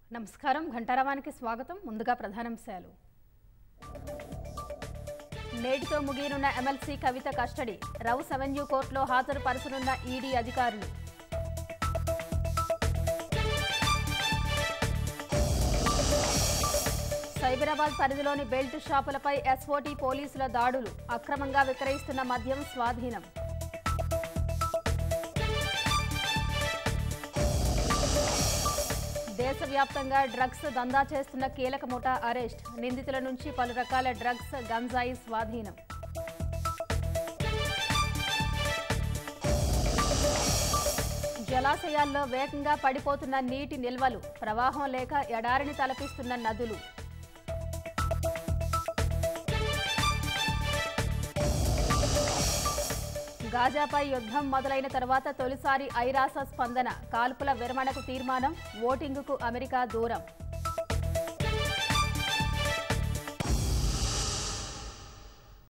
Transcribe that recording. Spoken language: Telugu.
నమస్కారం ఘంటారావానికి స్వాగతం ముందుగా ప్రధానాంశాలు నేటితో ముగియనున్న MLC Kavitha custody Rouse Avenue కోర్టులో హాజరు పరచనున్న ఈడీ అధికారులు సైబరాబాద్ పరిధిలోని బెల్ట్ షాపులపై ఎస్ఓటీ పోలీసుల దాడులు అక్రమంగా విక్రయిస్తున్న మద్యం స్వాధీనం దేశవ్యాప్తంగా డ్రగ్స్ దందా చేస్తున్న కీలక ముఠా అరెస్ట్ నిందితుల నుంచి పలు రకాల డ్రగ్స్ గంజాయి స్వాధీనం జలాశయాల్లో వేగంగా పడిపోతున్న నీటి నిల్వలు ప్రవాహం లేక ఎడారిని తలపిస్తున్న నదులు గాజాపై యుద్ధం మొదలైన తర్వాత తొలిసారి ఐరాస స్పందన కాల్పుల విరమణకు తీర్మానం ఓటింగుకు అమెరికా దూరం